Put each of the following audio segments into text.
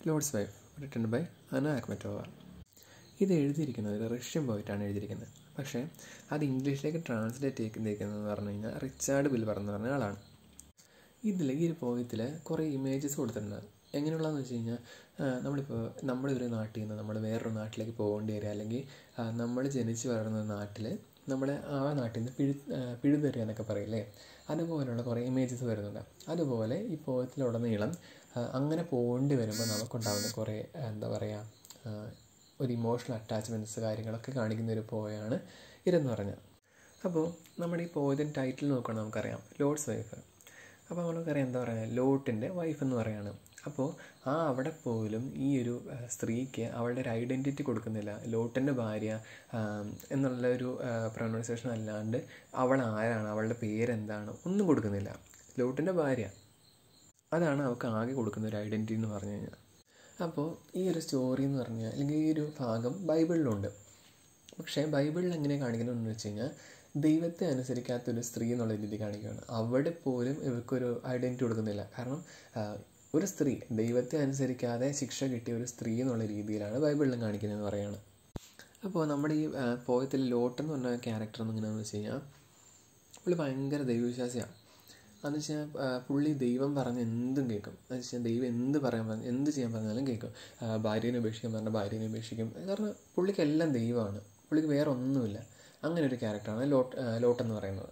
lords wife written by അന ആക്മറ്റോവ ഇത് എഴുതിയിരിക്കുന്നത് ഒരു റഷ്യൻ പോയിട്ടാണ് എഴുതിയിരിക്കുന്നത് പക്ഷേ അത് ഇംഗ്ലീഷിലേക്ക് ട്രാൻസ്ലേറ്റ് ചെയ്തിരിക്കുന്നതെന്ന് പറഞ്ഞു കഴിഞ്ഞാൽ റിച്ചാർഡ് ബിൽബർ എന്ന് പറഞ്ഞ ആളാണ് ഇതിൽ ഈ ഒരു പോയത്തിൽ കുറേ ഇമേജസ് കൊടുത്തിട്ടുണ്ട് എങ്ങനെയുള്ളതെന്ന് വെച്ച് കഴിഞ്ഞാൽ നമ്മളിപ്പോൾ നമ്മുടെ ഒരു നാട്ടിൽ നിന്ന് നമ്മൾ വേറൊരു നാട്ടിലേക്ക് പോകേണ്ടി വരിക അല്ലെങ്കിൽ നമ്മൾ ജനിച്ച് വളർന്ന നാട്ടിൽ നമ്മൾ ആ നാട്ടിൽ നിന്ന് പിഴു പിഴുതെറിയുക എന്നൊക്കെ പറയില്ലേ അതുപോലെയുള്ള കുറേ ഇമേജസ് വരുന്നുണ്ട് അതുപോലെ ഈ പോയത്തിലുടനീളം അങ്ങനെ പോകേണ്ടി വരുമ്പോൾ നമുക്കുണ്ടാകുന്ന കുറേ എന്താ പറയുക ഒരു ഇമോഷണൽ അറ്റാച്ച്മെൻറ്റ്സ് കാര്യങ്ങളൊക്കെ കാണിക്കുന്ന ഒരു പോയാണ് ഇതെന്ന് പറഞ്ഞാൽ അപ്പോൾ നമ്മുടെ ഈ പോയതിൻ്റെ ടൈറ്റിൽ നോക്കുകയാണെങ്കിൽ നമുക്കറിയാം ലോഡ്സ് വൈഫ് അപ്പോൾ നമുക്കറിയാം എന്താ പറയുക ലോട്ടിൻ്റെ വൈഫ് എന്ന് പറയുകയാണ് അപ്പോൾ ആ അവിടെ പോലും ഈ ഒരു സ്ത്രീക്ക് അവളുടെ ഒരു ഐഡൻറ്റിറ്റി കൊടുക്കുന്നില്ല ലോട്ടിൻ്റെ ഭാര്യ എന്നുള്ള ഒരു പ്രൊനൗൺസിയേഷൻ അല്ലാണ്ട് അവൾ ആരാണ് അവളുടെ പേരെന്താണ് ഒന്നും കൊടുക്കുന്നില്ല ലോട്ടിൻ്റെ ഭാര്യ അതാണ് അവൾക്ക് ആകെ കൊടുക്കുന്ന ഒരു ഐഡൻറ്റിറ്റി എന്ന് പറഞ്ഞു കഴിഞ്ഞാൽ അപ്പോൾ ഈ ഒരു സ്റ്റോറി എന്ന് പറഞ്ഞാൽ അല്ലെങ്കിൽ ഈ ഒരു ഭാഗം ബൈബിളിലുണ്ട് പക്ഷേ ബൈബിളിൽ എങ്ങനെ കാണിക്കുന്നതെന്ന് വെച്ച് കഴിഞ്ഞാൽ ദൈവത്തെ അനുസരിക്കാത്തൊരു സ്ത്രീ എന്നുള്ള രീതി കാണിക്കുകയാണ് അവിടെ പോലും ഇവർക്കൊരു ഐഡൻറ്റിറ്റി കൊടുക്കുന്നില്ല കാരണം ഒരു സ്ത്രീ ദൈവത്തെ അനുസരിക്കാതെ ശിക്ഷ കിട്ടിയ ഒരു സ്ത്രീ എന്നുള്ള രീതിയിലാണ് ബൈബിളിലും കാണിക്കുന്നതെന്ന് പറയുകയാണ് അപ്പോൾ നമ്മുടെ ഈ പോയത്തിൽ ലോട്ട് എന്ന് പറഞ്ഞ ക്യാരക്ടർ എങ്ങനെയാണെന്ന് വെച്ച് കഴിഞ്ഞാൽ പുള്ളി ഭയങ്കര ദൈവവിശ്വാസിയാണ് എന്ന് വെച്ചാൽ പുള്ളി ദൈവം പറഞ്ഞ് എന്തും കേൾക്കും എന്ന് വെച്ചാൽ ദൈവം എന്ത് പറയാൻ പറഞ്ഞ എന്ത് ചെയ്യാൻ പറഞ്ഞാലും കേൾക്കും ഭാര്യനെ ഉപേക്ഷിക്കാൻ പറഞ്ഞാൽ ഭാര്യനെ ഉപേക്ഷിക്കും കാരണം പുള്ളിക്ക് എല്ലാം ദൈവമാണ് പുള്ളിക്ക് വേറെ ഒന്നുമില്ല അങ്ങനെ ഒരു ക്യാരക്ടറാണ് ലോട്ട് ലോട്ട് എന്ന് പറയുന്നത്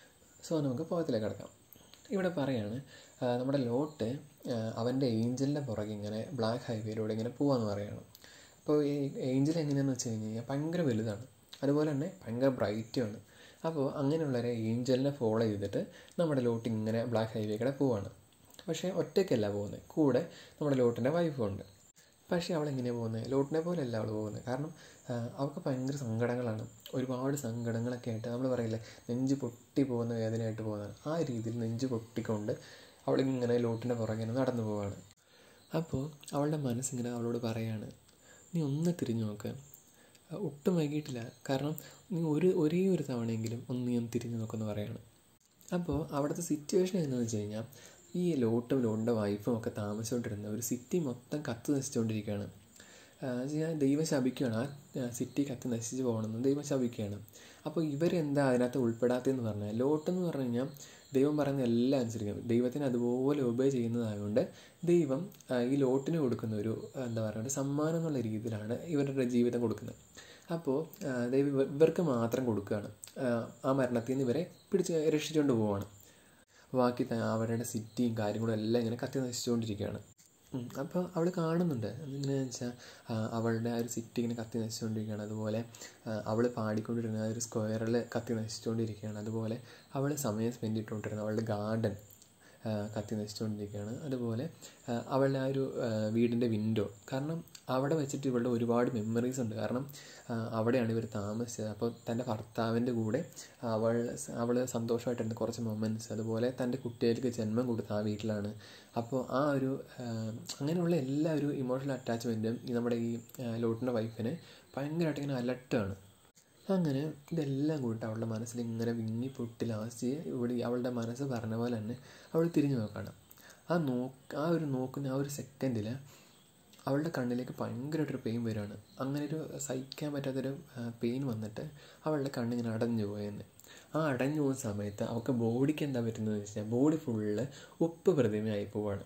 സോ നമുക്ക് പോയത്തിലേക്ക് കിടക്കാം ഇവിടെ പറയാണ് നമ്മുടെ ലോട്ട് അവൻ്റെ ഏഞ്ചലിൻ്റെ പുറകെ ഇങ്ങനെ ബ്ലാക്ക് ഹൈവേയിലൂടെ ഇങ്ങനെ പോകാമെന്ന് പറയുകയാണ് അപ്പോൾ ഈ ഏഞ്ചൽ എങ്ങനെയാണെന്ന് വെച്ച് കഴിഞ്ഞ് കഴിഞ്ഞാൽ ഭയങ്കര വലുതാണ് അതുപോലെ തന്നെ ഭയങ്കര ബ്രൈറ്റുമാണ് അപ്പോൾ അങ്ങനെയുള്ളൊരു ഏഞ്ചലിനെ ഫോളോ ചെയ്തിട്ട് നമ്മുടെ ലോട്ട് ഇങ്ങനെ ബ്ലാക്ക് ഹൈവേ കൂടെ പോവാണ് പക്ഷേ ഒറ്റയ്ക്കല്ല പോകുന്നത് കൂടെ നമ്മുടെ ലോട്ടിൻ്റെ വൈഫും ഉണ്ട് പക്ഷേ അവൾ എങ്ങനെയാണ് പോകുന്നത് ലോട്ടിനെ പോലെയല്ല അവൾ പോകുന്നത് കാരണം അവൾക്ക് ഭയങ്കര സങ്കടങ്ങളാണ് ഒരുപാട് സങ്കടങ്ങളൊക്കെ ആയിട്ട് നമ്മൾ പറയില്ലേ നെഞ്ച് പൊട്ടി പോകുന്ന വേദനയായിട്ട് പോകുന്നതാണ് ആ രീതിയിൽ നെഞ്ച് പൊട്ടിക്കൊണ്ട് അവളിങ്ങനെ ലോട്ടിൻ്റെ പുറകെ നടന്നു പോവാണ് അപ്പോൾ അവളുടെ മനസ്സിങ്ങനെ അവളോട് പറയാണ് നീ ഒന്ന് തിരിഞ്ഞു നോക്ക് ഒട്ടും വൈകിട്ടില്ല കാരണം നീ ഒരു ഒരേ ഒരു തവണയെങ്കിലും ഒന്ന് നീ ഒന്ന് തിരിഞ്ഞു നോക്കുമെന്ന് പറയാണ് അപ്പോൾ അവിടുത്തെ സിറ്റുവേഷൻ എന്താണെന്ന് വെച്ച് കഴിഞ്ഞാൽ ഈ ലോട്ടും ലോട്ടിൻ്റെ വൈഫും ഒക്കെ താമസിച്ചുകൊണ്ടിരുന്ന ഒരു സിറ്റി മൊത്തം കത്ത് നശിച്ചുകൊണ്ടിരിക്കുകയാണ് ഞാൻ ദൈവം ശപിക്കുകയാണ് ആ സിറ്റി കത്ത് നശിച്ച് പോകണമെന്ന് ദൈവം ശപിക്കുകയാണ് അപ്പോൾ ഇവരെന്താ അതിനകത്ത് ഉൾപ്പെടാത്തതെന്ന് പറഞ്ഞാൽ ലോട്ടെന്ന് പറഞ്ഞു കഴിഞ്ഞാൽ ദൈവം പറയുന്ന എല്ലാം അനുസരിക്കും ദൈവത്തിന് അതുപോലെ ഒബേ ചെയ്യുന്നതായതുകൊണ്ട് ദൈവം ഈ ലോട്ടിന് കൊടുക്കുന്ന ഒരു എന്താ പറയുക സമ്മാനം എന്നുള്ള രീതിയിലാണ് ഇവരുടെ ജീവിതം കൊടുക്കുന്നത് അപ്പോൾ ദൈവം ഇവർക്ക് മാത്രം കൊടുക്കുകയാണ് ആ മരണത്തിൽ നിന്ന് ഇവരെ പിടിച്ച് രക്ഷിച്ചുകൊണ്ട് പോവുകയാണ് ബാക്കി അവരുടെ സിറ്റിയും കാര്യങ്ങളും എല്ലാം ഇങ്ങനെ കത്തി നശിച്ചുകൊണ്ടിരിക്കുകയാണ് അപ്പോൾ അവൾ കാണുന്നുണ്ട് എങ്ങനെയാണെന്ന് വെച്ചാൽ അവളുടെ ആ ഒരു സിറ്റി ഇങ്ങനെ കത്തി നശിച്ചുകൊണ്ടിരിക്കുകയാണ് അതുപോലെ അവൾ പാടിക്കൊണ്ടിരുന്ന ആ ഒരു സ്ക്വയറിൽ കത്തി നശിച്ചുകൊണ്ടിരിക്കുകയാണ് അതുപോലെ അവൾ സമയം സ്പെൻഡ് ചെയ്തുകൊണ്ടിരുന്ന അവളുടെ ഗാർഡൻ കത്തി നശിച്ചുകൊണ്ടിരിക്കുകയാണ് അതുപോലെ അവളുടെ ആ ഒരു വീടിൻ്റെ വിൻഡോ കാരണം അവിടെ വെച്ചിട്ട് ഇവളുടെ ഒരുപാട് മെമ്മറീസ് ഉണ്ട് കാരണം അവിടെയാണ് ഇവർ താമസിച്ചത് അപ്പോൾ തൻ്റെ ഭർത്താവിൻ്റെ കൂടെ അവൾ അവൾ സന്തോഷമായിട്ടുണ്ട് കുറച്ച് മൊമെൻറ്റ്സ് അതുപോലെ തൻ്റെ കുട്ടികൾക്ക് ജന്മം കൊടുത്ത ആ വീട്ടിലാണ് അപ്പോൾ ആ ഒരു അങ്ങനെയുള്ള എല്ലാ ഒരു ഇമോഷണൽ അറ്റാച്ച്മെൻറ്റും ഈ നമ്മുടെ ഈ ലോട്ടിൻ്റെ വൈഫിന് ഭയങ്കരമായിട്ട് ഇങ്ങനെ അലർട്ടാണ് അങ്ങനെ ഇതെല്ലാം കൂടിയിട്ട് അവളുടെ മനസ്സിൽ ഇങ്ങനെ വിങ്ങി പൊട്ടി ലാസ്റ്റ് ഇവിടെ അവളുടെ മനസ്സ് പറഞ്ഞ പോലെ തന്നെ അവൾ തിരിഞ്ഞു നോക്കണം ആ നോക്ക് ആ ഒരു നോക്കുന്ന ആ ഒരു സെക്കൻഡിൽ അവളുടെ കണ്ണിലേക്ക് ഭയങ്കരമായിട്ടൊരു പെയിൻ വരികയാണ് അങ്ങനെ ഒരു സഹിക്കാൻ പറ്റാത്തൊരു പെയിൻ വന്നിട്ട് അവളുടെ കണ്ണിങ്ങനെ അടഞ്ഞു പോയെന്ന് ആ അടഞ്ഞു പോകുന്ന സമയത്ത് അവൾക്ക് ബോഡിക്ക് എന്താ പറ്റുന്നതെന്ന് വെച്ച് കഴിഞ്ഞാൽ ബോഡി ഫുള്ള് ഉപ്പ് പ്രതിമയായി പോവാണ്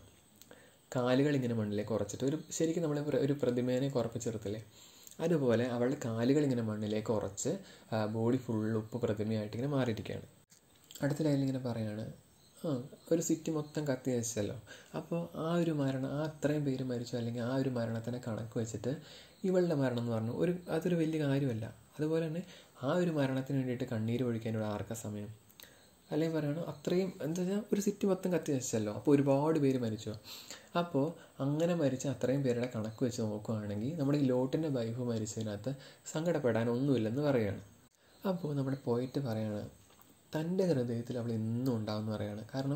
കാലുകൾ ഇങ്ങനെ മണ്ണിലേക്ക് ഉറച്ചിട്ട് ഒരു ശരിക്കും നമ്മൾ ഒരു പ്രതിമേനെ കുറപ്പിച്ചെടുത്തില്ലേ അതുപോലെ അവളുടെ കാലുകൾ ഇങ്ങനെ മണ്ണിലേക്ക് ഉറച്ച് ബോഡി ഫുൾ ഉപ്പ് പ്രതിമയായിട്ട് ഇങ്ങനെ മാറിയിരിക്കുകയാണ് അടുത്ത ലൈനിൽ ഇങ്ങനെ പറയാണ് ആ ഒരു സിറ്റി മൊത്തം കത്തി നശിച്ചല്ലോ അപ്പോൾ ആ ഒരു മരണം ആ അത്രയും പേര് മരിച്ചു അല്ലെങ്കിൽ ആ ഒരു മരണത്തിനെ കണക്ക് വെച്ചിട്ട് ഇവളുടെ മരണം എന്ന് പറഞ്ഞു ഒരു അതൊരു വലിയ കാര്യമല്ല അതുപോലെ തന്നെ ആ ഒരു മരണത്തിന് വേണ്ടിയിട്ട് കണ്ണീര് ഒഴിക്കാനുള്ള ആർക്കാ സമയം അല്ലെങ്കിൽ പറയണം അത്രയും എന്താ വെച്ചാൽ ഒരു സിറ്റി മൊത്തം കത്തി നശിച്ചല്ലോ അപ്പോൾ ഒരുപാട് പേര് മരിച്ചു അപ്പോൾ അങ്ങനെ മരിച്ച അത്രയും പേരുടെ കണക്ക് വെച്ച് നോക്കുകയാണെങ്കിൽ നമ്മുടെ ഈ ലോട്ടിൻ്റെ വൈഫ് മരിച്ചതിനകത്ത് സങ്കടപ്പെടാൻ ഒന്നുമില്ലെന്ന് പറയുകയാണ് അപ്പോൾ നമ്മുടെ പോയിട്ട് പറയാണ് തൻ്റെ ഹൃദയത്തിൽ അവൾ എന്നും ഉണ്ടാവും എന്ന് പറയുകയാണ് കാരണം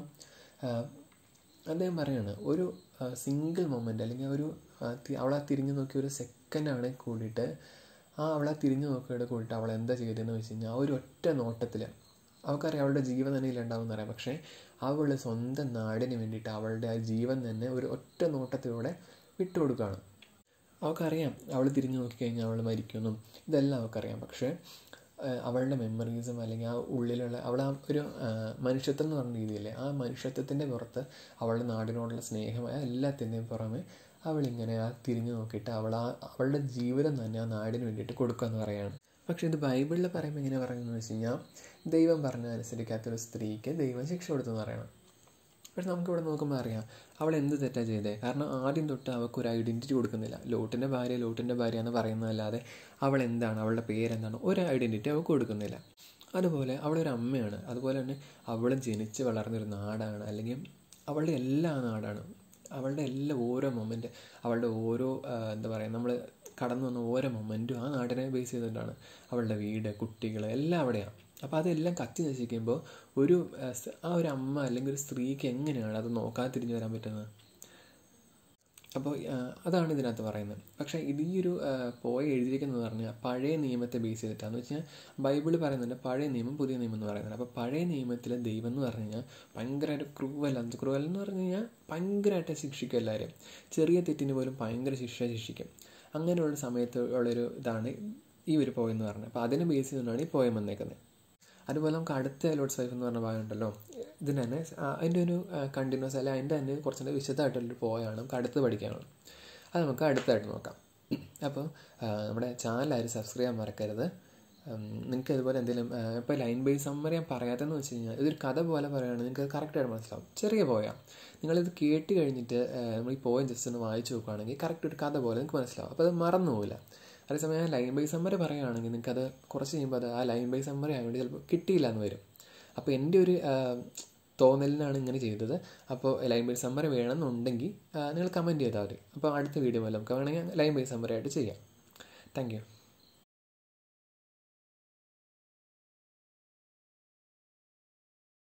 അദ്ദേഹം പറയാണ് ഒരു സിംഗിൾ മൊമെൻ്റ് അല്ലെങ്കിൽ ഒരു അവളെ തിരിഞ്ഞു നോക്കിയ ഒരു സെക്കൻഡ് ആണെങ്കിൽ കൂടിയിട്ട് ആ അവളെ തിരിഞ്ഞു നോക്കിയോടെ കൂടിയിട്ട് അവൾ എന്താ ചെയ്തതെന്ന് വെച്ച് കഴിഞ്ഞാൽ ആ ഒരു ഒറ്റ നോട്ടത്തിൽ അവൾക്കറിയാം അവളുടെ ജീവൻ തന്നെ ഇല്ലാണ്ടാവും എന്നറിയാം പക്ഷേ അവൾ സ്വന്തം നാടിന് വേണ്ടിയിട്ട് അവളുടെ ആ ജീവൻ തന്നെ ഒരു ഒറ്റ നോട്ടത്തിലൂടെ വിട്ടുകൊടുക്കുകയാണ് അവൾക്കറിയാം അവൾ തിരിഞ്ഞു നോക്കിക്കഴിഞ്ഞാൽ അവൾ മരിക്കുമെന്നും ഇതെല്ലാം അവൾക്കറിയാം പക്ഷേ അവളുടെ മെമ്മറീസും അല്ലെങ്കിൽ ആ ഉള്ളിലുള്ള അവൾ ആ ഒരു മനുഷ്യത്വം എന്ന് പറഞ്ഞ രീതിയില്ലേ ആ മനുഷ്യത്വത്തിൻ്റെ പുറത്ത് അവളുടെ നാടിനോടുള്ള സ്നേഹമായ എല്ലാത്തിൻ്റെയും പുറമെ അവളിങ്ങനെ ആ തിരിഞ്ഞു നോക്കിയിട്ട് അവൾ ആ അവളുടെ ജീവിതം തന്നെ ആ നാടിന് വേണ്ടിയിട്ട് കൊടുക്കുക എന്ന് പറയുകയാണ് പക്ഷേ ഇത് ബൈബിളിൽ പറയുമ്പോൾ എങ്ങനെ പറയുന്നത് വെച്ച് കഴിഞ്ഞാൽ ദൈവം പറഞ്ഞ അനുസരിക്കാത്തൊരു സ്ത്രീക്ക് ദൈവം ശിക്ഷ കൊടുത്തെന്ന് പറയണം പക്ഷെ നമുക്കിവിടെ നോക്കുമ്പോൾ അറിയാം അവൾ എന്ത് തെറ്റാണ് ചെയ്തത് കാരണം ആദ്യം തൊട്ട് അവൾക്ക് ഒരു ഐഡൻറ്റിറ്റി കൊടുക്കുന്നില്ല ലോട്ടിൻ്റെ ഭാര്യ ലോട്ടിൻ്റെ ഭാര്യ എന്ന് പറയുന്നതല്ലാതെ അവൾ എന്താണ് അവളുടെ പേരെന്താണ് ഒരു ഐഡൻറ്റിറ്റി അവൾക്ക് കൊടുക്കുന്നില്ല അതുപോലെ അവളൊരു അമ്മയാണ് അതുപോലെ തന്നെ അവൾ ജനിച്ച് വളർന്നൊരു നാടാണ് അല്ലെങ്കിൽ അവളുടെ എല്ലാ നാടാണ് അവളുടെ എല്ലാ ഓരോ മൊമെൻറ്റ് അവളുടെ ഓരോ എന്താ പറയുക നമ്മൾ കടന്നു വന്ന ഓരോ മൊമെൻറ്റും ആ നാടിനെ ബേസ് ചെയ്തിട്ടാണ് അവളുടെ വീട് കുട്ടികൾ എല്ലാം അവിടെയാണ് അപ്പോൾ അതെല്ലാം കത്തി നശിക്കുമ്പോൾ ഒരു ആ ഒരു അമ്മ അല്ലെങ്കിൽ ഒരു സ്ത്രീക്ക് എങ്ങനെയാണ് അത് നോക്കാതെ തിരിഞ്ഞു വരാൻ പറ്റുന്നത് അപ്പോൾ അതാണ് ഇതിനകത്ത് പറയുന്നത് പക്ഷേ ഇത് ഈ ഒരു പോയ എഴുതിയിരിക്കുന്നത് പറഞ്ഞാൽ പഴയ നിയമത്തെ ബേസ് ചെയ്തിട്ടാന്ന് വെച്ച് കഴിഞ്ഞാൽ ബൈബിളിൽ പറയുന്നുണ്ട് പഴയ നിയമം പുതിയ നിയമം എന്ന് പറയുന്നത് അപ്പോൾ പഴയ നിയമത്തിലെ ദൈവം എന്ന് പറഞ്ഞു കഴിഞ്ഞാൽ ഭയങ്കരമായിട്ട് ക്രൂവൽ അത് ക്രൂവൽ എന്ന് പറഞ്ഞു കഴിഞ്ഞാൽ ഭയങ്കരമായിട്ട് ശിക്ഷിക്കും എല്ലാവരും ചെറിയ തെറ്റിന് പോലും ഭയങ്കര ശിക്ഷ ശിക്ഷിക്കും അങ്ങനെയുള്ള സമയത്ത് ഉള്ളൊരു ഇതാണ് ഈ ഒരു പോയം എന്ന് പറഞ്ഞത് അപ്പോൾ അതിനെ ബേസ് ചെയ്തുകൊണ്ടാണ് ഈ പോയം വന്നേക്കുന്നത് അതുപോലെ നമുക്ക് അടുത്ത ലോഡ്സ് വൈഫ് എന്ന് പറഞ്ഞ ഭാഗം ഉണ്ടല്ലോ ഇതിന് തന്നെ അതിൻ്റെ ഒരു കണ്ടിന്യൂസ് അല്ല അതിൻ്റെ തന്നെ കുറച്ചുകൂടെ വിശദമായിട്ടുള്ളൊരു പോയാണ് നമുക്ക് അടുത്ത് പഠിക്കാനുള്ളത് അത് നമുക്ക് അടുത്തായിട്ട് നോക്കാം അപ്പോൾ നമ്മുടെ ചാനൽ ആരും സബ്സ്ക്രൈബ് ചെയ്യാൻ മറക്കരുത് നിങ്ങൾക്ക് ഇതുപോലെ എന്തെങ്കിലും ഇപ്പോൾ ലൈൻ ബൈ സമ്മറി ഞാൻ പറയാത്തതെന്ന് വെച്ച് കഴിഞ്ഞാൽ ഇതൊരു കഥ പോലെ പറയുകയാണെങ്കിൽ നിങ്ങൾക്ക് കറക്റ്റായിട്ട് മനസ്സിലാവും ചെറിയ പോയാൽ നിങ്ങളിത് കേട്ട് കഴിഞ്ഞിട്ട് നമ്മൾ ഈ പോയം ജസ്റ്റ് ഒന്ന് വായിച്ച് നോക്കുകയാണെങ്കിൽ കറക്റ്റ് ഒരു കഥ പോലെ നിങ്ങൾക്ക് മനസ്സിലാവും അപ്പോൾ അത് മറന്നു പോകില്ല അതേസമയം ലൈൻ ബൈ സമ്മറി പറയുകയാണെങ്കിൽ നിങ്ങൾക്ക് അത് കുറച്ച് കഴിയുമ്പോൾ അത് ആ ലൈൻ ബൈ സമ്മറി ആയതുകൊണ്ട് ചിലപ്പോൾ കിട്ടിയില്ല എന്ന് വരും അപ്പോൾ എൻ്റെ ഒരു തോന്നലിനാണ് ഇങ്ങനെ ചെയ്തത് അപ്പോൾ ലൈൻ ബൈ സമ്മറി വേണമെന്നുണ്ടെങ്കിൽ നിങ്ങൾ കമൻറ്റ് ചെയ്താൽ മതി അപ്പോൾ അടുത്ത വീഡിയോ പോലെ നമുക്ക് വേണമെങ്കിൽ ലൈൻ ബൈ സമ്മറി ആയിട്ട് ചെയ്യാം താങ്ക് യു